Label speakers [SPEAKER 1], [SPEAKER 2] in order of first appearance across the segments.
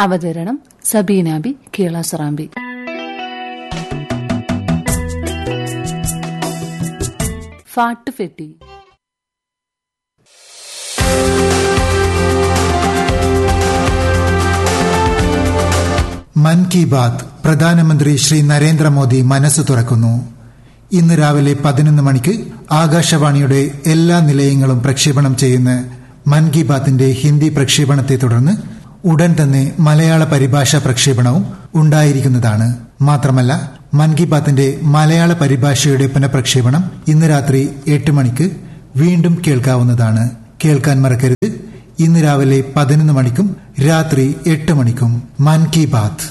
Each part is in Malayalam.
[SPEAKER 1] അവതരണം സബീനാബി കീളാസറാമ്പി ഫാട്ടുഫെട്ടി
[SPEAKER 2] മൻ കി ബാത്ത് പ്രധാനമന്ത്രി ശ്രീ നരേന്ദ്രമോദി മനസ്സ് തുറക്കുന്നു ഇന്ന് രാവിലെ പതിനൊന്ന് മണിക്ക് ആകാശവാണിയുടെ എല്ലാ നിലയങ്ങളും പ്രക്ഷേപണം ചെയ്യുന്ന മൻ കി ബാത്തിന്റെ ഹിന്ദി പ്രക്ഷേപണത്തെ തുടർന്ന് ഉടൻ തന്നെ മലയാള പരിഭാഷ പ്രക്ഷേപണവും ഉണ്ടായിരിക്കുന്നതാണ് മാത്രമല്ല മൻ കി ബാത്തിന്റെ മലയാള പരിഭാഷയുടെ പുനഃപ്രക്ഷേപണം ഇന്ന് രാത്രി എട്ട് മണിക്ക് വീണ്ടും കേൾക്കാവുന്നതാണ് കേൾക്കാൻ മറക്കരുത് ഇന്ന് രാവിലെ പതിനൊന്ന് മണിക്കും രാത്രി എട്ട് മണിക്കും മൻ കി ബാത്ത്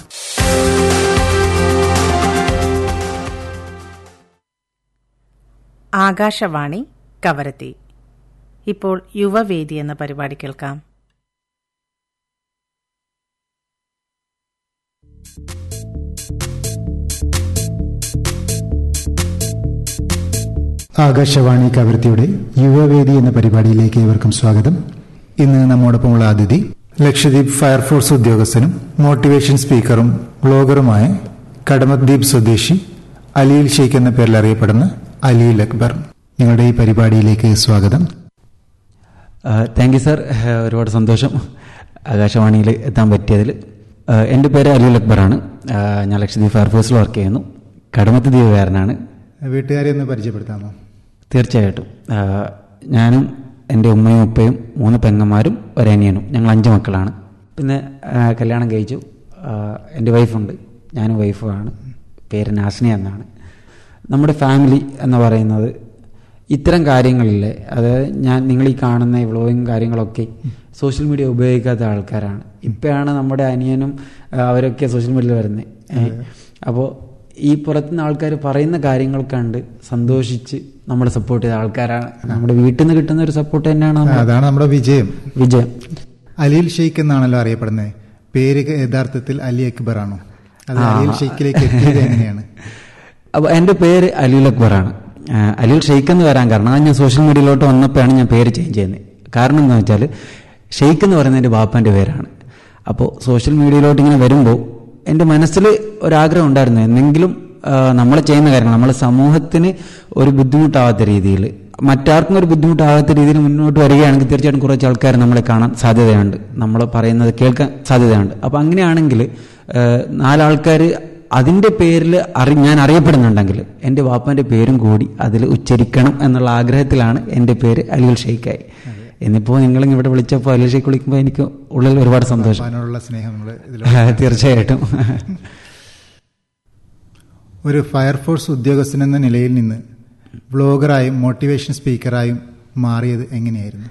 [SPEAKER 3] ആകാശവാണി കവരത്തി ഇപ്പോൾ യുവവേദി എന്ന പരിപാടി കേൾക്കാം
[SPEAKER 2] ആകാശവാണി കവർത്തിയുടെ യുവവേദി എന്ന പരിപാടിയിലേക്ക് ഏവർക്കും സ്വാഗതം ഇന്ന് നമ്മോടൊപ്പമുള്ള അതിഥി ലക്ഷദ്വീപ് ഫയർഫോഴ്സ് ഉദ്യോഗസ്ഥനും മോട്ടിവേഷൻ സ്പീക്കറും ബ്ലോഗറുമായ കടമദ്വീപ് സ്വദേശി അലിയിൽ ഷെയ്ഖ് എന്ന പേരിൽ അറിയപ്പെടുന്ന അലിയിൽ അക്ബർ നിങ്ങളുടെ ഈ പരിപാടിയിലേക്ക് സ്വാഗതം
[SPEAKER 4] താങ്ക് യു സാർ ഒരുപാട് സന്തോഷം ആകാശവാണിയിൽ എത്താൻ പറ്റിയതിൽ എൻ്റെ പേര് അലിയുൽ അക്ബറാണ് ഞാൻ ലക്ഷദ്വീപ് ഫയർഫോഴ്സിൽ വർക്ക് ചെയ്യുന്നു കടമത്ത് ദ്വീപുകാരനാണ്
[SPEAKER 2] വീട്ടുകാരെ ഒന്ന് പരിചയപ്പെടുത്താമോ
[SPEAKER 4] തീർച്ചയായിട്ടും ഞാനും എൻ്റെ ഉമ്മയും ഉപ്പയും മൂന്ന് പെങ്ങന്മാരും ഒരനിയനും ഞങ്ങൾ അഞ്ച് മക്കളാണ് പിന്നെ കല്യാണം കഴിച്ചു എൻ്റെ വൈഫുണ്ട് ഞാനും വൈഫുമാണ് പേര് നാസ്നി എന്നാണ് നമ്മുടെ ഫാമിലി എന്ന് പറയുന്നത് ഇത്തരം കാര്യങ്ങളില്ലേ അതായത് ഞാൻ നിങ്ങൾ ഈ കാണുന്ന ഈ വ്ളോഗിങ് കാര്യങ്ങളൊക്കെ സോഷ്യൽ മീഡിയ ഉപയോഗിക്കാത്ത ആൾക്കാരാണ് ഇപ്പോഴാണ് നമ്മുടെ അനിയനും അവരൊക്കെ സോഷ്യൽ മീഡിയയിൽ വരുന്നത് അപ്പോൾ ഈ പുറത്തുനിന്ന് ആൾക്കാർ പറയുന്ന കാര്യങ്ങൾ കണ്ട് സന്തോഷിച്ച് നമ്മൾ സപ്പോർട്ട് ചെയ്ത ആൾക്കാരാണ് നമ്മുടെ വീട്ടിൽ നിന്ന് കിട്ടുന്ന ഒരു സപ്പോർട്ട് തന്നെയാണ്
[SPEAKER 2] അതാണ് നമ്മുടെ വിജയം
[SPEAKER 4] വിജയം
[SPEAKER 2] അലിൽ ഷെയ്ഖ് എന്നാണല്ലോ അറിയപ്പെടുന്നത് പേര് യഥാർത്ഥത്തിൽ അലി അക്ബർ ആണോ അത് അലിൽ ഷെയ്ഖിലേക്ക് എത്തിയത് എങ്ങനെയാണ്
[SPEAKER 4] അപ്പോൾ എൻ്റെ പേര് അലിൽ അക്ബറാണ് അലിൽ ഷെയ്ഖ് എന്ന് വരാൻ കാരണം അത് ഞാൻ സോഷ്യൽ മീഡിയയിലോട്ട് വന്നപ്പോഴാണ് ഞാൻ പേര് ചേഞ്ച് ചെയ്യുന്നത് കാരണം എന്താ വെച്ചാൽ ഷെയ്ഖ് എന്ന് പറയുന്നത് എൻ്റെ ബാപ്പാൻ്റെ പേരാണ് അപ്പോൾ സോഷ്യൽ മീഡിയയിലോട്ട് ഇങ്ങനെ വരുമ്പോൾ എൻ്റെ മനസ്സിൽ ഒരാഗ്രഹം ഉണ്ടായിരുന്നു എന്തെങ്കിലും നമ്മൾ ചെയ്യുന്ന കാര്യങ്ങൾ നമ്മൾ സമൂഹത്തിന് ഒരു ബുദ്ധിമുട്ടാവാത്ത രീതിയിൽ മറ്റാർക്കും ഒരു ബുദ്ധിമുട്ടാകാത്ത രീതിയിൽ മുന്നോട്ട് വരികയാണെങ്കിൽ തീർച്ചയായിട്ടും കുറച്ച് ആൾക്കാർ നമ്മളെ കാണാൻ സാധ്യതയുണ്ട് നമ്മൾ പറയുന്നത് കേൾക്കാൻ സാധ്യതയുണ്ട് അപ്പോൾ അങ്ങനെയാണെങ്കിൽ നാലാൾക്കാർ അതിൻ്റെ പേരിൽ അറി ഞാൻ അറിയപ്പെടുന്നുണ്ടെങ്കിൽ എൻ്റെ വാപ്പാൻ്റെ പേരും കൂടി അതിൽ ഉച്ചരിക്കണം എന്നുള്ള ആഗ്രഹത്തിലാണ് എൻ്റെ പേര് അലിൽ ഷെയ്ഖായി എന്നിപ്പോൾ നിങ്ങൾ ഇവിടെ വിളിച്ചപ്പോൾ അലിൽ ഷെയ്ഖ് വിളിക്കുമ്പോൾ എനിക്ക് ഉള്ളിൽ ഒരുപാട് സന്തോഷം
[SPEAKER 2] സ്നേഹം
[SPEAKER 4] തീർച്ചയായിട്ടും
[SPEAKER 2] ഒരു ഫയർഫോഴ്സ് ഉദ്യോഗസ്ഥൻ എന്ന നിലയിൽ നിന്ന് വ്ളോഗറായും മോട്ടിവേഷൻ സ്പീക്കറായും മാറിയത് എങ്ങനെയായിരുന്നു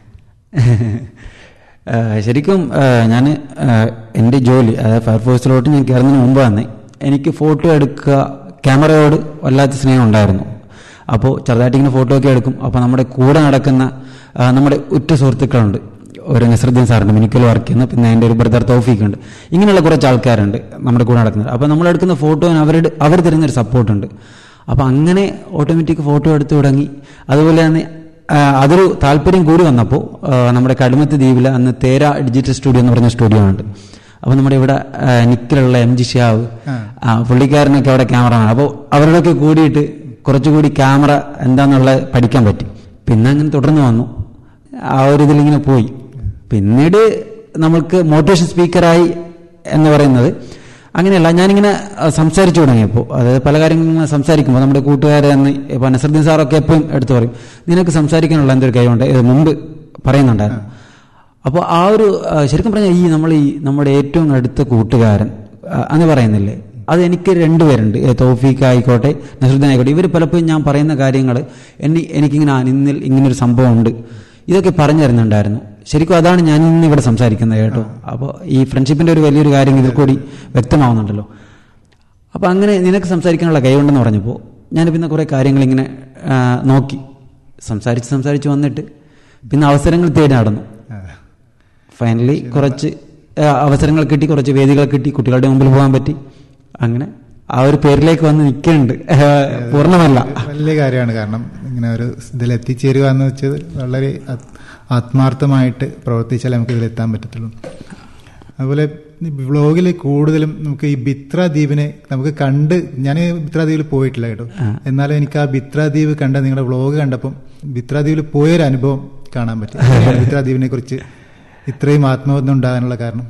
[SPEAKER 4] ശരിക്കും ഞാൻ എൻ്റെ ജോലി അതായത് ഫയർഫോഴ്സിലോട്ട് ഞാൻ കയറുന്നതിന് മുമ്പ് തന്നെ എനിക്ക് ഫോട്ടോ എടുക്കുക ക്യാമറയോട് വല്ലാത്ത സ്നേഹം ഉണ്ടായിരുന്നു അപ്പോൾ ചെറുതായിട്ട് ഇങ്ങനെ ഫോട്ടോ ഒക്കെ എടുക്കും അപ്പോൾ നമ്മുടെ കൂടെ നടക്കുന്ന നമ്മുടെ ഉറ്റ സുഹൃത്തുക്കളുണ്ട് ഒരു നസറുദ്ദീൻ സാറുണ്ട് മിനിക്കൽ വർക്ക് ചെയ്യുന്ന പിന്നെ എൻ്റെ ഒരു ബ്രദർ തൗഫീഖ് ഉണ്ട് ഇങ്ങനെയുള്ള കുറച്ച് ആൾക്കാരുണ്ട് നമ്മുടെ കൂടെ നടക്കുന്നത് അപ്പോൾ നമ്മൾ എടുക്കുന്ന ഫോട്ടോന് അവരുടെ അവർ തരുന്നൊരു സപ്പോർട്ടുണ്ട് അപ്പോൾ അങ്ങനെ ഓട്ടോമാറ്റിക് ഫോട്ടോ എടുത്തു തുടങ്ങി അതുപോലെ തന്നെ അതൊരു താല്പര്യം കൂടി വന്നപ്പോൾ നമ്മുടെ കടുമത്ത് ദ്വീപിൽ അന്ന് തേര ഡിജിറ്റൽ സ്റ്റുഡിയോ എന്ന് പറഞ്ഞ സ്റ്റുഡിയോ ഉണ്ട് അപ്പോൾ നമ്മുടെ ഇവിടെ നിക്കിലുള്ള എം ജി ഷിയാവ് പുള്ളിക്കാരനൊക്കെ അവിടെ ക്യാമറ അപ്പോൾ അവരോടൊക്കെ കൂടിയിട്ട് കുറച്ചുകൂടി ക്യാമറ എന്താണെന്നുള്ളത് പഠിക്കാൻ പറ്റി പിന്നെ അങ്ങനെ തുടർന്ന് വന്നു ആ ഒരു ഇതിലിങ്ങനെ പോയി പിന്നീട് നമ്മൾക്ക് മോട്ടിവേഷൻ സ്പീക്കറായി എന്ന് പറയുന്നത് അങ്ങനെയല്ല ഞാനിങ്ങനെ സംസാരിച്ചു തുടങ്ങിയപ്പോൾ അതായത് പല കാര്യങ്ങളും സംസാരിക്കുമ്പോൾ നമ്മുടെ കൂട്ടുകാരെ തന്നെ ഇപ്പോൾ നസറുദ്ദീൻ സാറൊക്കെ എപ്പോഴും എടുത്തു പറയും നിനക്ക് സംസാരിക്കാനുള്ള എന്തൊരു കഴിവുണ്ട് ഇത് മുമ്പ് പറയുന്നുണ്ടായിരുന്നു അപ്പോൾ ആ ഒരു ശരിക്കും പറഞ്ഞാൽ ഈ നമ്മൾ ഈ നമ്മുടെ ഏറ്റവും അടുത്ത കൂട്ടുകാരൻ എന്ന് പറയുന്നില്ലേ അത് എനിക്ക് രണ്ടുപേരുണ്ട് തോഫീക്ക് ആയിക്കോട്ടെ നസറുദ്ദീൻ ആയിക്കോട്ടെ ഇവർ പലപ്പോഴും ഞാൻ പറയുന്ന കാര്യങ്ങൾ എന്നെ എനിക്കിങ്ങനെ ഇന്നിൽ ഇങ്ങനൊരു സംഭവം ഉണ്ട് ഇതൊക്കെ പറഞ്ഞു തരുന്നുണ്ടായിരുന്നു ശരിക്കും അതാണ് ഞാൻ ഇന്ന് ഇവിടെ സംസാരിക്കുന്നത് കേട്ടോ അപ്പോൾ ഈ ഫ്രണ്ട്ഷിപ്പിൻ്റെ ഒരു വലിയൊരു കാര്യം ഇതിൽ കൂടി വ്യക്തമാവുന്നുണ്ടല്ലോ അപ്പോൾ അങ്ങനെ നിനക്ക് സംസാരിക്കാനുള്ള കഴിവുണ്ടെന്ന് പറഞ്ഞപ്പോൾ ഞാൻ പിന്നെ കുറേ കാര്യങ്ങൾ ഇങ്ങനെ നോക്കി സംസാരിച്ച് സംസാരിച്ച് വന്നിട്ട് പിന്നെ അവസരങ്ങൾ തേടി നടന്നു ഫൈനലി കുറച്ച് അവസരങ്ങൾ കിട്ടി കുറച്ച് വേദികൾ കിട്ടി കുട്ടികളുടെ മുമ്പിൽ പോകാൻ പറ്റി അങ്ങനെ ആ ഒരു പേരിലേക്ക് വന്ന് നിൽക്കുന്നുണ്ട് പൂർണ്ണമല്ല
[SPEAKER 2] വലിയ കാര്യമാണ് കാരണം ഇങ്ങനെ ഒരു ഇതിൽ എത്തിച്ചേരുക എന്ന് വെച്ചത് വളരെ ആത്മാർത്ഥമായിട്ട് പ്രവർത്തിച്ചാൽ നമുക്ക് ഇതിലെത്താൻ പറ്റത്തുള്ളൂ അതുപോലെ വ്ളോഗിൽ കൂടുതലും നമുക്ക് ഈ ബിത്ര ദ്വീപിനെ നമുക്ക് കണ്ട് ഞാൻ ബിത്ര ദ്വീപിൽ പോയിട്ടില്ല കേട്ടോ എന്നാലും എനിക്ക് ആ ബിത്ര ദ്വീപ് കണ്ട നിങ്ങളുടെ വ്ളോഗ് കണ്ടപ്പം ബിത്ര ദ്വീപിൽ പോയൊരു അനുഭവം കാണാൻ പറ്റി എങ്ങനെയാണ് ബിത്ര ദ്വീപിനെ കുറിച്ച് ഇത്രയും ആത്മബന്ധം ഉണ്ടാകാനുള്ള കാരണം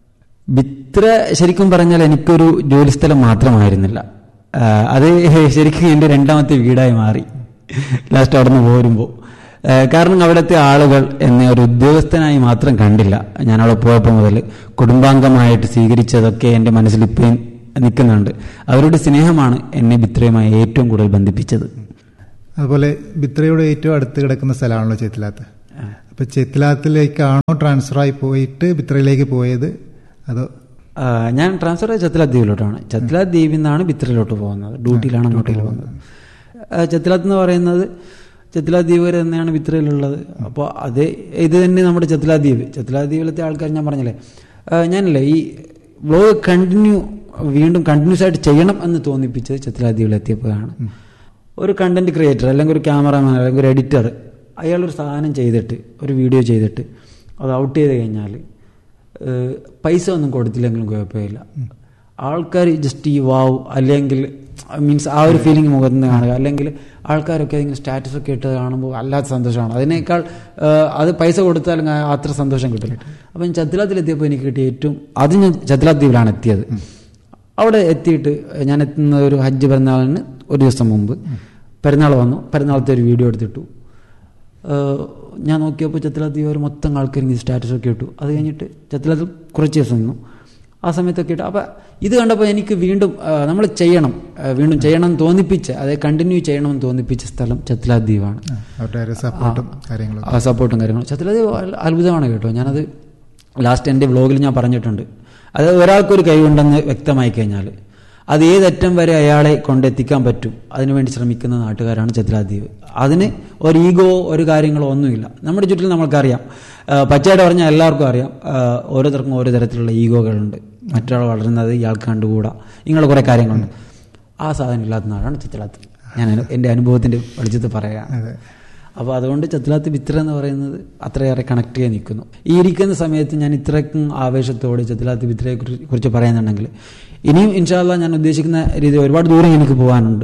[SPEAKER 4] ബിത്ര ശരിക്കും പറഞ്ഞാൽ എനിക്കൊരു ജോലിസ്ഥലം മാത്രമായിരുന്നില്ല ആ, അത് ശരിക്കും എൻ്റെ രണ്ടാമത്തെ വീടായി മാറി ലാസ്റ്റ് അവിടെ നിന്ന് പോരുമ്പോൾ ആ, കാരണം അവിടുത്തെ ആളുകൾ എന്നെ ഒരു ഉദ്യോഗസ്ഥനായി മാത്രം കണ്ടില്ല ഞാൻ അവിടെ പോയപ്പോൾ മുതൽ കുടുംബാംഗമായിട്ട് സ്വീകരിച്ചതൊക്കെ എൻ്റെ മനസ്സിൽ ഇപ്പോഴും നിൽക്കുന്നുണ്ട് അവരുടെ സ്നേഹമാണ് എന്നെ ബിത്രയുമായി ഏറ്റവും കൂടുതൽ ബന്ധിപ്പിച്ചത്
[SPEAKER 2] അതുപോലെ ബിത്രയുടെ ഏറ്റവും അടുത്ത് കിടക്കുന്ന സ്ഥലമാണല്ലോ ചെത്തിലാത്ത് അപ്പൊ ചെത്തിലാത്തിലേക്കാണോ ട്രാൻസ്ഫർ ആയി പോയിട്ട് ബിത്രയിലേക്ക് പോയത് അതോ
[SPEAKER 4] ആ, ഞാൻ ട്രാൻസ്ഫർ ആയ ചത്തിലാ ദ്വീപിലോട്ടാണ് ചത്തിലാ ദ്വീപിൽ നിന്നാണ് ബിത്രയിലോട്ട് പോകുന്നത് ഡ്യൂട്ടിയിലാണ് അങ്ങോട്ടേക്ക് പോകുന്നത് ആ, ചത്തിലാത്ത് എന്ന് പറയുന്നത് ചത്തിലാ ദ്വീപ് വരെ തന്നെയാണ് ബിത്രയിലുള്ളത് അപ്പോൾ അത് ഇത് തന്നെ നമ്മുടെ ചത്തിലാ ദ്വീപ് ചത്തിലാ ദ്വീപിലത്തെ ആൾക്കാർ ഞാൻ പറഞ്ഞില്ലേ ആ, ഞാനല്ലേ ഈ വ്ലോഗ് കണ്ടിന്യൂ വീണ്ടും കണ്ടിന്യൂസ് ആയിട്ട് ചെയ്യണം എന്ന് തോന്നിപ്പിച്ചത് ചത്തിലാ ദ്വീപിലെത്തിയപ്പോഴാണ് ഒരു കണ്ടന്റ് ക്രിയേറ്റർ അല്ലെങ്കിൽ ഒരു ക്യാമറമാൻ അല്ലെങ്കിൽ ഒരു എഡിറ്റർ അയാളൊരു സാധനം ചെയ്തിട്ട് ഒരു വീഡിയോ ചെയ്തിട്ട് അത് ഔട്ട് ചെയ്ത് കഴിഞ്ഞാൽ ഏഹ് പൈസ ഒന്നും കൊടുത്തില്ലെങ്കിലും കുഴപ്പമില്ല ആൾക്കാർ ജസ്റ്റ് ഈ വാവ് അല്ലെങ്കിൽ മീൻസ് ആ ഒരു ഫീലിംഗ് മുഖത്ത് നിന്ന് കാണുക അല്ലെങ്കിൽ ആൾക്കാരൊക്കെ അതിങ്ങനെ സ്റ്റാറ്റസ് ഒക്കെ ഇട്ട് കാണുമ്പോൾ അല്ലാത്ത സന്തോഷമാണ് അതിനേക്കാൾ ഏഹ് അത് പൈസ കൊടുത്താലും ആ- അത്ര സന്തോഷം കിട്ടില്ല അപ്പം ഞാൻ ചത്തിലാത്തിലെത്തിയപ്പോൾ എനിക്ക് കിട്ടിയ ഏറ്റവും അത് ഞാൻ ചത്തിലാത്ത് ദ്വീപിലാണ് എത്തിയത് അവിടെ എത്തിയിട്ട് ഞാൻ എത്തുന്ന ഒരു ഹജ്ജ് പെരുന്നാളിന് ഒരു ദിവസം മുമ്പ് പെരുന്നാൾ വന്നു പെരുന്നാളത്തെ ഒരു വീഡിയോ എടുത്തിട്ടു ഏഹ് ഞാൻ നോക്കിയപ്പോൾ ചത്തിലാത്തി ഒരു മൊത്തം ആൾക്കാർ ഇങ്ങനെ സ്റ്റാറ്റസ് ഒക്കെ ഇട്ടു അത് കഴിഞ്ഞിട്ട് ചത്തിലാത്തിൽ കുറച്ച് ദിവസം നിന്നു ആ സമയത്തൊക്കെ ഇട്ടു അപ്പം ഇത് കണ്ടപ്പോൾ എനിക്ക് വീണ്ടും നമ്മൾ ചെയ്യണം ആ, വീണ്ടും ചെയ്യണം എന്ന് തോന്നിപ്പിച്ച അതായത് കണ്ടിന്യൂ ചെയ്യണമെന്ന് തോന്നിപ്പിച്ച സ്ഥലം ചത്തിലാ ദ്വീപാണ്
[SPEAKER 2] അവരുടെ ഒരു സപ്പോർട്ടും കാര്യങ്ങളും
[SPEAKER 4] ആ സപ്പോർട്ടും കാര്യങ്ങളും ചത്തിലത് അത്ഭുതമാണ് കേട്ടോ ഞാനത് ലാസ്റ്റ് എൻ്റെ വ്ലോഗിൽ ഞാൻ പറഞ്ഞിട്ടുണ്ട് അത് ഒരാൾക്കൊരു കഴിവുണ്ടെന്ന് വ്യക്തമായി കഴിഞ്ഞാൽ അത് ഏതറ്റം വരെ അയാളെ കൊണ്ടെത്തിക്കാൻ പറ്റും അതിനുവേണ്ടി ശ്രമിക്കുന്ന നാട്ടുകാരാണ് ചത്തിലാദ്വീപ് അതിന് ഒരു ഈഗോ ഒരു കാര്യങ്ങളോ ഒന്നുമില്ല നമ്മുടെ ചുറ്റിൽ നമ്മൾക്കറിയാം ആ, പച്ചയായിട്ട് പറഞ്ഞാൽ എല്ലാവർക്കും അറിയാം ആ, ഓരോരുത്തർക്കും ഓരോ തരത്തിലുള്ള ഈഗോകളുണ്ട് മറ്റൊരാൾ വളരുന്നത് ഇയാൾക്ക് കണ്ടുകൂടാ ഇങ്ങനെയുള്ള കുറേ കാര്യങ്ങളുണ്ട് ആ സാധനം ഇല്ലാത്ത നാടാണ് ചിത്രാത്ത് ഞാൻ എൻ്റെ അനുഭവത്തിൻ്റെ വെളിച്ചത്ത് പറയുകയാണ്
[SPEAKER 2] അതെ
[SPEAKER 4] അപ്പോൾ അതുകൊണ്ട് ചത്തിലാത്ത് ബിത്ര എന്ന് പറയുന്നത് അത്രയേറെ കണക്ട് ചെയ്യാൻ നിൽക്കുന്നു ഈ ഇരിക്കുന്ന സമയത്ത് ഞാൻ ഇത്രയ്ക്കും ആവേശത്തോടെ ചത്തിലാത്ത് ബിത്രയെ കുറി- കുറിച്ച് പറയുന്നുണ്ടെങ്കിൽ ഇനിയും ഇൻഷാല്ല ഞാൻ ഉദ്ദേശിക്കുന്ന രീതി ഒരുപാട് ദൂരം എനിക്ക് പോകാനുണ്ട്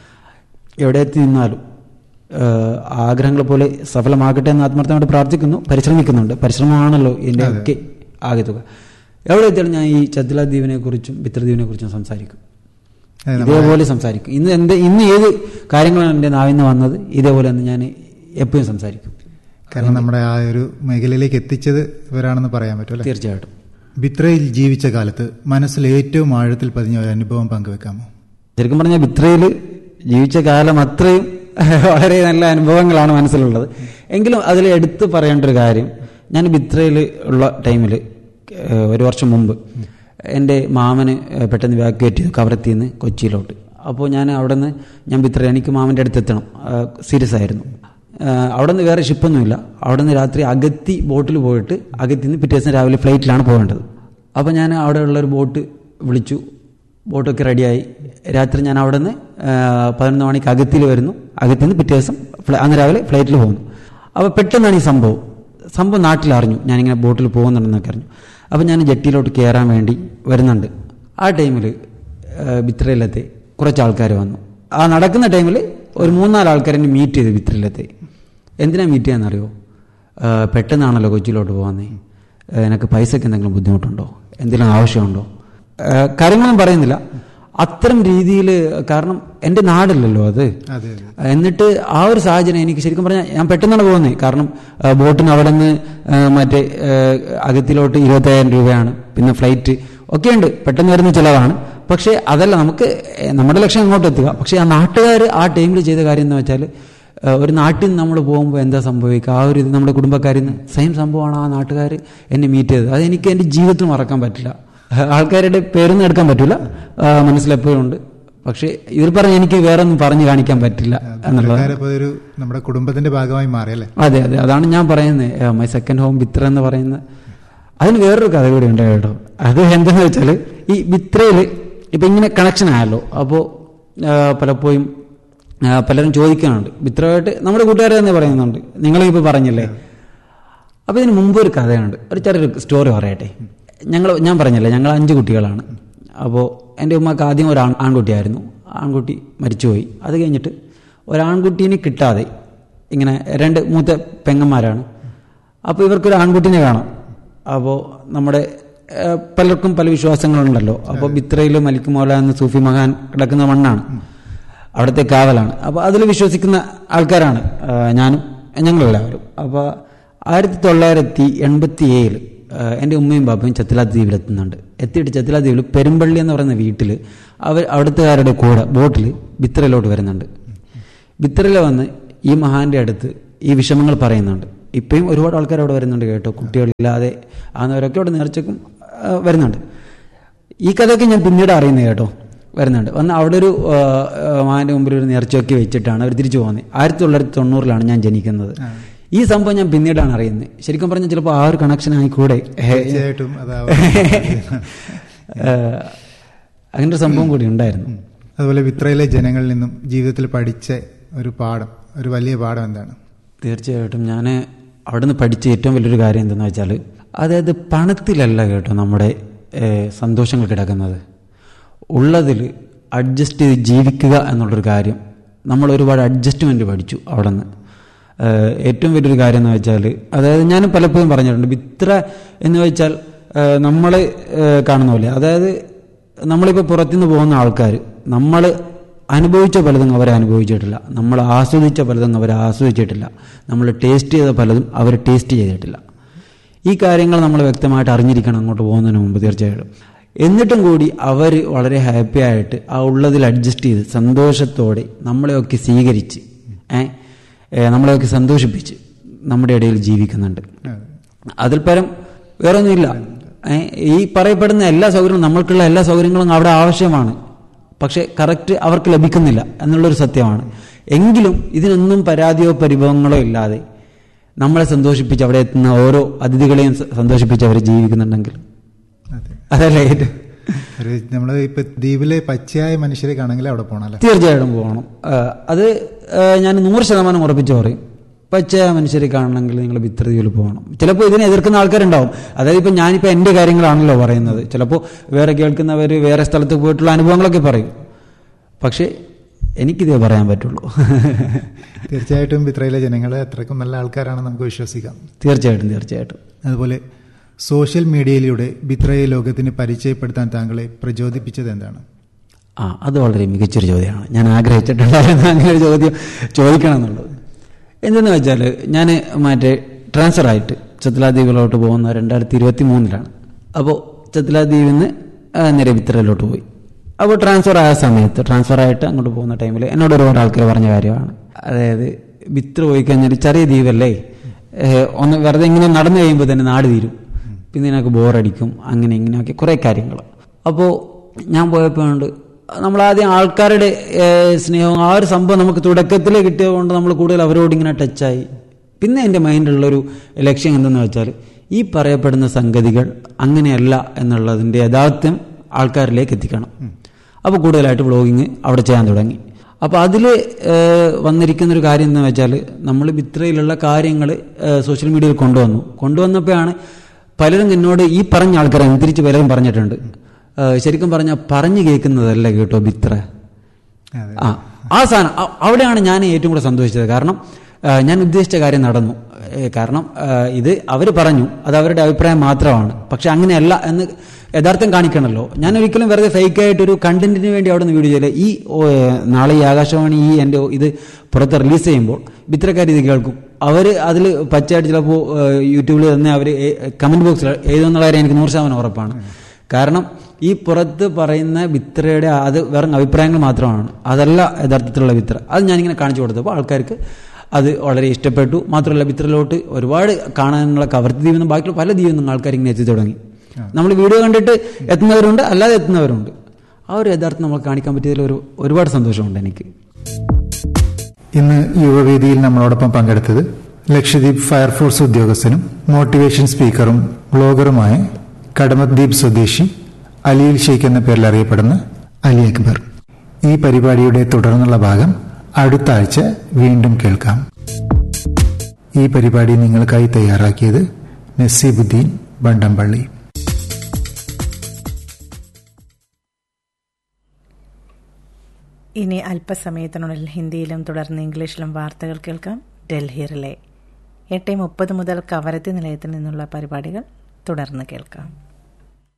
[SPEAKER 4] എവിടെ എത്തി നിന്നാലും ഏഹ്, ആഗ്രഹങ്ങളെ പോലെ സഫലമാകട്ടെ എന്ന് ആത്മാർത്ഥമായിട്ട് പ്രാർത്ഥിക്കുന്നു പരിശ്രമിക്കുന്നുണ്ട് പരിശ്രമമാണല്ലോ ഇതിൻ്റെ ഒക്കെ ആകെ തുക എവിടെ എത്തിയാലും ഞാൻ ഈ ചത്തിലാ ദ്വീപിനെ കുറിച്ചും ബിത്രദ്വീപിനെ കുറിച്ചും സംസാരിക്കും
[SPEAKER 2] അതെ, നമ്മ-
[SPEAKER 4] ഇതേപോലെ സംസാരിക്കും ഇന്ന് എന്ത് ഇന്ന് ഏത് കാര്യങ്ങളാണ് എൻ്റെ നാവിൽ നിന്ന് വന്നത് ഇതേപോലെ തന്നെ ഞാൻ എപ്പോഴും സംസാരിക്കും
[SPEAKER 2] കാരണം നമ്മുടെ ആ ഒരു മേഖലയിലേക്ക് എത്തിച്ചത് ഇവരാണെന്ന് പറയാൻ പറ്റും അല്ലേ
[SPEAKER 4] തീർച്ചയായിട്ടും
[SPEAKER 2] ബിത്രയിൽ ജീവിച്ച കാലത്ത് മനസ്സിൽ ഏറ്റവും ആഴത്തിൽ പതിഞ്ഞ ഒരു അനുഭവം പങ്കുവെക്കാമോ
[SPEAKER 4] ശരിക്കും പറഞ്ഞാൽ ബിത്രയിൽ ജീവിച്ച കാലം അത്രയും വളരെ നല്ല അനുഭവങ്ങളാണ് മനസ്സിലുള്ളത് എങ്കിലും അതിൽ എടുത്തു പറയേണ്ട ഒരു കാര്യം ഞാൻ ബിത്രയിൽ ഉള്ള ടൈമിൽ ഒരു വർഷം മുമ്പ് എൻ്റെ മാമന് ഏഹ്, പെട്ടെന്ന് വാക്യുവേറ്റ് ചെയ്തു കവരത്തിൽ നിന്ന് കൊച്ചിയിലോട്ട് അപ്പോൾ ഞാൻ അവിടെ നിന്ന് ഞാൻ ബിത്ര എനിക്ക് മാമൻ്റെ അടുത്ത് എത്തണം സീരിയസ് ആയിരുന്നു ഏഹ്, അവിടെ നിന്ന് വേറെ ഷിപ്പൊന്നുമില്ല അവിടെ നിന്ന് രാത്രി അഗത്തി ബോട്ടിൽ പോയിട്ട് അഗത്തി നിന്ന് പിറ്റേ ദിവസം രാവിലെ ഫ്ലൈറ്റിലാണ് പോകേണ്ടത് അപ്പോൾ ഞാൻ അവിടെ ഉള്ള ഒരു ബോട്ട് വിളിച്ചു ബോട്ടൊക്കെ റെഡിയായി രാത്രി ഞാൻ അവിടെ നിന്ന് പതിനൊന്ന് മണിക്ക് അകത്തിൽ വരുന്നു അകത്തിൽ നിന്ന് പിറ്റേ ദിവസം ഫ്ല- അന്ന് രാവിലെ ഫ്ലൈറ്റിൽ പോകുന്നു അപ്പോൾ പെട്ടെന്നാണ് ഈ സംഭവം സംഭവം നാട്ടിൽ അറിഞ്ഞു ഞാനിങ്ങനെ ബോട്ടിൽ പോകുന്നുണ്ടെന്നൊക്കെ അറിഞ്ഞു അപ്പോൾ ഞാൻ ജെട്ടിയിലോട്ട് കയറാൻ വേണ്ടി വരുന്നുണ്ട് ആ ടൈമിൽ ബിത്രയിലത്തെ കുറച്ച് ആൾക്കാർ വന്നു ആ നടക്കുന്ന ടൈമിൽ ഒരു മൂന്നാല് ആൾക്കാർ എന്നെ മീറ്റ് ചെയ്തു ബിത്രയിലത്തെ എന്തിനാ മീറ്റ് ചെയ്യാന്നറിയോ ആ, പെട്ടെന്നാണല്ലോ കൊച്ചിയിലോട്ട് പോകുന്നേ എനിക്ക് പൈസയ്ക്ക് എന്തെങ്കിലും ബുദ്ധിമുട്ടുണ്ടോ എന്തെങ്കിലും ആവശ്യമുണ്ടോ ആ, കാര്യങ്ങളൊന്നും പറയുന്നില്ല അത്തരം രീതിയിൽ കാരണം എൻ്റെ നാടല്ലല്ലോ അത്
[SPEAKER 2] അതെ അതെ
[SPEAKER 4] എന്നിട്ട് ആ ഒരു സാഹചര്യം എനിക്ക് ശരിക്കും പറഞ്ഞാൽ ഞാൻ പെട്ടെന്നാണ് പോകുന്നത് കാരണം ആ, ബോട്ടിന് അവിടെ നിന്ന് ആ, മറ്റേ ആ, അകത്തിലോട്ട് ഇരുപത്തയ്യായിരം രൂപയാണ് പിന്നെ ഫ്ലൈറ്റ് ഒക്കെയുണ്ട് പെട്ടെന്ന് വരുന്ന ചിലവാണ് പക്ഷേ അതല്ല നമുക്ക് ഏ, നമ്മുടെ ലക്ഷ്യം അങ്ങോട്ട് എത്തുക പക്ഷേ ആ നാട്ടുകാർ ആ ടൈമിൽ ചെയ്ത കാര്യം എന്ന് വെച്ചാൽ ആ, ഒരു നാട്ടിൽ നിന്ന് നമ്മൾ പോകുമ്പോൾ എന്താ സംഭവിക്കുക ആ ഒരു ഇത് നമ്മുടെ കുടുംബക്കാരിൽ നിന്ന് സെയിം സംഭവമാണ് ആ നാട്ടുകാർ എന്നെ മീറ്റ് ചെയ്തത് അത് എനിക്ക് എൻ്റെ ജീവിതത്തിൽ മറക്കാൻ പറ്റില്ല ആൾക്കാരുടെ പേരൊന്നും എടുക്കാൻ പറ്റില്ല മനസ്സിലെപ്പോഴും ഉണ്ട് പക്ഷേ ഇവർ പറഞ്ഞ് എനിക്ക് വേറെ ഒന്നും പറഞ്ഞു കാണിക്കാൻ പറ്റില്ല എന്നുള്ളത്
[SPEAKER 2] പുള്ളിക്കാരിപ്പോ ഒരു നമ്മുടെ കുടുംബത്തിന്റെ ഭാഗമായി മാറിയല്ലേ
[SPEAKER 4] അതെ അതെ അതാണ് ഞാൻ പറയുന്നത് മൈ സെക്കൻഡ് ഹോം ബിത്ര എന്ന് പറയുന്ന അതിന് വേറൊരു കഥ കൂടി ഉണ്ട് കേട്ടോ അത് എന്തെന്ന് വെച്ചാൽ ഈ ബിത്രയിൽ ഇപ്പം ഇങ്ങനെ കണക്ഷൻ ആയല്ലോ അപ്പോൾ പലപ്പോഴും ആ, പലരും ചോദിക്കാനുണ്ട് ബിത്രമായിട്ട് നമ്മുടെ കൂട്ടുകാരെ തന്നെ പറയുന്നുണ്ട് നിങ്ങളിപ്പോൾ പറഞ്ഞില്ലേ അപ്പോൾ ഇതിന് മുമ്പ് ഒരു കഥയുണ്ട് ഒരു ചെറിയൊരു സ്റ്റോറി പറയട്ടെ ഞങ്ങൾ ഞാൻ പറഞ്ഞല്ലേ ഞങ്ങൾ അഞ്ച് കുട്ടികളാണ് അപ്പോൾ എൻ്റെ ഉമ്മക്ക് ആദ്യം ഒരു ആൺ ആൺകുട്ടിയായിരുന്നു ആൺകുട്ടി മരിച്ചുപോയി അത് കഴിഞ്ഞിട്ട് ഒരാൺകുട്ടീനെ കിട്ടാതെ ഇങ്ങനെ രണ്ട് മൂത്ത പെങ്ങന്മാരാണ് അപ്പോൾ ഇവർക്കൊരു ആൺകുട്ടീനെ വേണം അപ്പോൾ നമ്മുടെ ഏഹ്, പലർക്കും പല വിശ്വാസങ്ങളുണ്ടല്ലോ അപ്പോൾ ബിത്രയിൽ മലിക് മൗല എന്ന സൂഫി മഹാൻ കിടക്കുന്ന മണ്ണാണ് അവിടുത്തെ കാവലാണ് അപ്പോൾ അതിൽ വിശ്വസിക്കുന്ന ആൾക്കാരാണ് ഏഹ്, ഞാനും ഞങ്ങളെല്ലാവരും അപ്പോൾ ആയിരത്തി തൊള്ളായിരത്തി എൺപത്തി ഏഴിൽ എൻ്റെ ഉമ്മയും ബാപ്പയും ചത്തില ദ്വീപിലെത്തുന്നുണ്ട് എത്തിയിട്ട് ചത്തില ദ്വീപിൽ പെരുമ്പള്ളി എന്ന് പറയുന്ന വീട്ടിൽ അവർ അവിടുത്തുകാരുടെ കൂടെ ബോട്ടിൽ ബിത്രയിലോട്ട് വരുന്നുണ്ട് ബിത്രയിൽ വന്ന് ഈ മഹാന്റെ അടുത്ത് ഈ വിഷമങ്ങൾ പറയുന്നുണ്ട് ഇപ്പോഴും ഒരുപാട് ആൾക്കാർ അവിടെ വരുന്നുണ്ട് കേട്ടോ കുട്ടികളില്ലാതെ ആകുന്നവരൊക്കെ അവിടെ നേർച്ചക്കും ആ, വരുന്നുണ്ട് ഈ കഥയൊക്കെ ഞാൻ പിന്നീട് അറിയുന്നത് കേട്ടോ വരുന്നുണ്ട് വന്ന് അവിടെ ഒരു ആ, ആ, മഹാന്റെ മുമ്പിൽ ഒരു നേർച്ചയൊക്കെ വെച്ചിട്ടാണ് അവർ തിരിച്ചു പോകുന്നത് ആയിരത്തി തൊള്ളായിരത്തി തൊണ്ണൂറിലാണ് ഞാൻ ജനിക്കുന്നത് ഈ സംഭവം ഞാൻ പിന്നീടാണ് അറിയുന്നത് ശരിക്കും പറഞ്ഞാൽ ചിലപ്പോൾ ആ ഒരു കണക്ഷൻ ആയിക്കൂടെ
[SPEAKER 2] തീർച്ചയായിട്ടും അതാവും
[SPEAKER 4] ഏഹ്, അങ്ങനെ ഒരു സംഭവം കൂടി ഉണ്ടായിരുന്നു
[SPEAKER 2] അതുപോലെ വിത്രയിലെ ജനങ്ങളിൽ നിന്നും ജീവിതത്തിൽ പഠിച്ച ഒരു പാഠം ഒരു വലിയ പാഠം എന്താണ്
[SPEAKER 4] തീർച്ചയായിട്ടും ഞാൻ അവിടെ നിന്ന് പഠിച്ച ഏറ്റവും വലിയൊരു കാര്യം എന്തെന്ന് വെച്ചാൽ അതായത് പണത്തിലല്ല കേട്ടോ നമ്മുടെ ഏഹ്, സന്തോഷങ്ങൾ കിടക്കുന്നത് ഉള്ളതിൽ അഡ്ജസ്റ്റ് ചെയ്ത് ജീവിക്കുക എന്നുള്ളൊരു കാര്യം നമ്മൾ ഒരുപാട് അഡ്ജസ്റ്റ്മെൻറ്റ് പഠിച്ചു അവിടെ നിന്ന് ഏറ്റവും വലിയൊരു കാര്യം എന്ന് വെച്ചാൽ അതായത് ഞാൻ പലപ്പോഴും പറഞ്ഞിട്ടുണ്ട് ഇത്ര എന്ന് വെച്ചാൽ നമ്മൾ കാണുന്ന പോലെ അതായത് നമ്മളിപ്പോൾ പുറത്തുനിന്ന് പോകുന്ന ആൾക്കാർ നമ്മൾ അനുഭവിച്ച പലതും അവർ അനുഭവിച്ചിട്ടില്ല നമ്മൾ ആസ്വദിച്ച പലതും അവർ ആസ്വദിച്ചിട്ടില്ല നമ്മൾ ടേസ്റ്റ് ചെയ്ത പലതും അവർ ടേസ്റ്റ് ചെയ്തിട്ടില്ല ഈ കാര്യങ്ങൾ നമ്മൾ വ്യക്തമായിട്ട് അറിഞ്ഞിരിക്കണം അങ്ങോട്ട് പോകുന്നതിന് മുമ്പ് തീർച്ചയായിട്ടും എന്നിട്ടും കൂടി അവർ വളരെ ഹാപ്പി ആയിട്ട് ആ ഉള്ളതിൽ അഡ്ജസ്റ്റ് ചെയ്ത് സന്തോഷത്തോടെ നമ്മളെയൊക്കെ സ്വീകരിച്ച് ഏ, ഏ, നമ്മളെയൊക്കെ സന്തോഷിപ്പിച്ച് നമ്മുടെ ഇടയിൽ ജീവിക്കുന്നുണ്ട് അതിൽ പരം വേറൊന്നുമില്ല ഏ, ഈ പറയപ്പെടുന്ന എല്ലാ സൗകര്യങ്ങളും നമ്മൾക്കുള്ള എല്ലാ സൗകര്യങ്ങളും അവിടെ ആവശ്യമാണ് പക്ഷെ കറക്റ്റ് അവർക്ക് ലഭിക്കുന്നില്ല എന്നുള്ളൊരു സത്യമാണ് എങ്കിലും ഇതിനൊന്നും പരാതിയോ പരിഭവങ്ങളോ ഇല്ലാതെ നമ്മളെ സന്തോഷിപ്പിച്ച് അവിടെ എത്തുന്ന ഓരോ അതിഥികളെയും സ- സന്തോഷിപ്പിച്ച് അവർ ജീവിക്കുന്നുണ്ടെങ്കിൽ
[SPEAKER 2] അതെ
[SPEAKER 4] അതല്ലേ ഏറ്റവും
[SPEAKER 2] ഒരു നമ്മൾ ഇപ്പൊ ദ്വീപിലെ പച്ചയായ മനുഷ്യരെ കാണണമെങ്കിൽ അവിടെ പോകണം അല്ലേ
[SPEAKER 4] തീർച്ചയായിട്ടും പോകണം ആ, അത് ആ, ഞാൻ നൂറ് ശതമാനം ഉറപ്പിച്ച് പറയും പച്ച മനുഷ്യരെ കാണണമെങ്കിൽ നിങ്ങൾ ഭിത്രതിയിൽ പോകണം ചിലപ്പോൾ ഇതിനെ എതിർക്കുന്ന ആൾക്കാരുണ്ടാവും അതായത് ഇപ്പം ഞാനിപ്പോൾ എൻ്റെ കാര്യങ്ങളാണല്ലോ പറയുന്നത് ചിലപ്പോൾ വേറെ കേൾക്കുന്നവർ വേറെ സ്ഥലത്ത് പോയിട്ടുള്ള അനുഭവങ്ങളൊക്കെ പറയും പക്ഷേ എനിക്കിതേ പറയാൻ പറ്റുള്ളൂ
[SPEAKER 2] തീർച്ചയായിട്ടും ഇത്രയിലെ ജനങ്ങൾ അത്രക്കും നല്ല ആൾക്കാരാണെന്ന് നമുക്ക് വിശ്വസിക്കാം
[SPEAKER 4] തീർച്ചയായിട്ടും തീർച്ചയായിട്ടും
[SPEAKER 2] അതുപോലെ സോഷ്യൽ മീഡിയയിലൂടെ ബിത്രയെ ലോകത്തിന് പരിചയപ്പെടുത്താൻ താങ്കളെ പ്രചോദിപ്പിച്ചത് എന്താണ്
[SPEAKER 4] ആ അത് വളരെ മികച്ചൊരു ചോദ്യമാണ് ഞാൻ ആഗ്രഹിച്ചിട്ടുണ്ടായിരുന്നു അങ്ങനെ ഒരു ചോദ്യം ചോദിക്കണം എന്നുള്ളത് എന്തെന്ന് വെച്ചാൽ ഞാൻ മറ്റേ ട്രാൻസ്ഫർ ആയിട്ട് ചത്തിലാദ്വീപിലോട്ട് പോകുന്ന രണ്ടായിരത്തി ഇരുപത്തി മൂന്നിലാണ് അപ്പോൾ ചത്തിലാദ്വീപിൽ നിന്ന് ആ, നേരെ വിത്തറയിലോട്ട് പോയി അപ്പോൾ ട്രാൻസ്ഫർ ആയ സമയത്ത് ട്രാൻസ്ഫർ ആയിട്ട് അങ്ങോട്ട് പോകുന്ന ടൈമിൽ എന്നോട് ഒരുപാട് ആൾക്കാർ പറഞ്ഞ കാര്യമാണ് അതായത് വിത്ര പോയി കഴിഞ്ഞാൽ ചെറിയ ദ്വീപല്ലേ ഏഹ്, ഒന്ന് വെറുതെ ഇങ്ങനെ നടന്നു കഴിയുമ്പോൾ തന്നെ നാട് തീരും പിന്നെ നിനക്ക് ബോറടിക്കും അങ്ങനെ ഇങ്ങനെയൊക്കെ കുറേ കാര്യങ്ങൾ അപ്പോൾ ഞാൻ പോയപ്പോഴുണ്ട് നമ്മൾ ആദ്യം ആൾക്കാരുടെ ഏഹ്, സ്നേഹവും ആ ഒരു സംഭവം നമുക്ക് തുടക്കത്തിൽ കിട്ടിയതുകൊണ്ട് നമ്മൾ കൂടുതൽ അവരോട് ഇങ്ങനെ ടച്ചായി പിന്നെ എൻ്റെ മൈൻഡിലുള്ളൊരു ലക്ഷ്യം എന്തെന്ന് വെച്ചാൽ ഈ പറയപ്പെടുന്ന സംഗതികൾ അങ്ങനെയല്ല എന്നുള്ളതിൻ്റെ യഥാർത്ഥ്യം ആൾക്കാരിലേക്ക് എത്തിക്കണം അപ്പോൾ കൂടുതലായിട്ട് വ്ളോഗിങ് അവിടെ ചെയ്യാൻ തുടങ്ങി അപ്പോൾ അതിൽ വന്നിരിക്കുന്ന ഒരു കാര്യം എന്താണെന്ന് വെച്ചാൽ നമ്മൾ ഇത്രയിലുള്ള കാര്യങ്ങൾ സോഷ്യൽ മീഡിയയിൽ കൊണ്ടുവന്നു കൊണ്ടുവന്നപ്പോഴാണ് പലരും എന്നോട് ഈ പറഞ്ഞ ആൾക്കാരെ തിരിച്ച് പലരും പറഞ്ഞിട്ടുണ്ട് ഏഹ് ശരിക്കും പറഞ്ഞാൽ പറഞ്ഞു കേൾക്കുന്നതല്ല കേട്ടോ ബിത്ര
[SPEAKER 2] അതെ
[SPEAKER 4] ആ ആ സാധനം അ- അവിടെയാണ് ഞാൻ ഏറ്റവും കൂടുതൽ സന്തോഷിച്ചത് കാരണം ആ, ഞാൻ ഉദ്ദേശിച്ച കാര്യം നടന്നു ഏ, കാരണം ആ, ഇത് അവർ പറഞ്ഞു അത് അവരുടെ അഭിപ്രായം മാത്രമാണ് പക്ഷെ അങ്ങനെയല്ല എന്ന് യഥാർത്ഥം കാണിക്കണമല്ലോ ഞാൻ ഒരിക്കലും വെറുതെ ഫേക്കായിട്ട് ഒരു കണ്ടന്റിന് വേണ്ടി അവിടെ നിന്ന് വീഡിയോ ചെയ്യില്ല ഈ ഓ, ഏ, നാളെ ഈ ആകാശവാണി ഈ എൻ്റെ ഇത് പുറത്ത് റിലീസ് ചെയ്യുമ്പോൾ ഇത്തരക്കാർ ഇത് കേൾക്കും അവർ അതിൽ പച്ചയായിട്ട് ചിലപ്പോൾ യൂട്യൂബിൽ തന്നെ അവർ കമന്റ് ബോക്സിൽ എഴുതുന്നുള്ള കാര്യം എനിക്ക് നൂറ് ശതമാനം ഉറപ്പാണ് കാരണം ഈ പുറത്ത് പറയുന്ന വിത്രയുടെ അത് വെറും അഭിപ്രായങ്ങൾ മാത്രമാണ് അതല്ല യഥാർത്ഥത്തിലുള്ള വിത്ര അത് ഞാനിങ്ങനെ കാണിച്ചു കൊടുത്തപ്പോൾ ആൾക്കാർക്ക് അത് വളരെ ഇഷ്ടപ്പെട്ടു മാത്രമല്ല വിത്രയിലോട്ട് ഒരുപാട് കാണാനുള്ള കവർത്തി ദ്വീപിൽ നിന്നും ബാക്കിയുള്ള പല ദ്വീപിൽ നിന്നും ആൾക്കാർ ഇങ്ങനെ എത്തി തുടങ്ങി നമ്മൾ വീഡിയോ കണ്ടിട്ട് എത്തുന്നവരുണ്ട് അല്ലാതെ എത്തുന്നവരുണ്ട് ആ ഒരു യഥാർത്ഥം നമ്മൾ കാണിക്കാൻ പറ്റിയതിൽ ഒരു ഒരുപാട് സന്തോഷമുണ്ട് എനിക്ക്
[SPEAKER 2] ഇന്ന് യുവവേദിയിൽ നമ്മളോടൊപ്പം പങ്കെടുത്തത് ലക്ഷദ്വീപ് ഫയർഫോഴ്സ് ഉദ്യോഗസ്ഥനും മോട്ടിവേഷൻ സ്പീക്കറും ബ്ലോഗറുമായ കടമദ്വീപ് സ്വദേശി അലിയിൽ ഷെയ്ഖ് എന്ന പേരിൽ അറിയപ്പെടുന്ന അലി അക്ബർ ഈ പരിപാടിയുടെ തുടർന്നുള്ള ഭാഗം അടുത്ത ആഴ്ച വീണ്ടും കേൾക്കാം ഈ പരിപാടി നിങ്ങൾക്കായി തയ്യാറാക്കിയത് നസീബുദ്ദീൻ ബണ്ടംപള്ളി
[SPEAKER 3] ഇനി അല്പസമയത്തിനുള്ളിൽ ഹിന്ദിയിലും തുടർന്ന് ഇംഗ്ലീഷിലും വാർത്തകൾ കേൾക്കാം ഡൽഹി റിലേ എട്ട് മുപ്പത് മുതൽ കവരത്തി നിലയത്തിൽ നിന്നുള്ള പരിപാടികൾ തുടർന്ന് കേൾക്കാം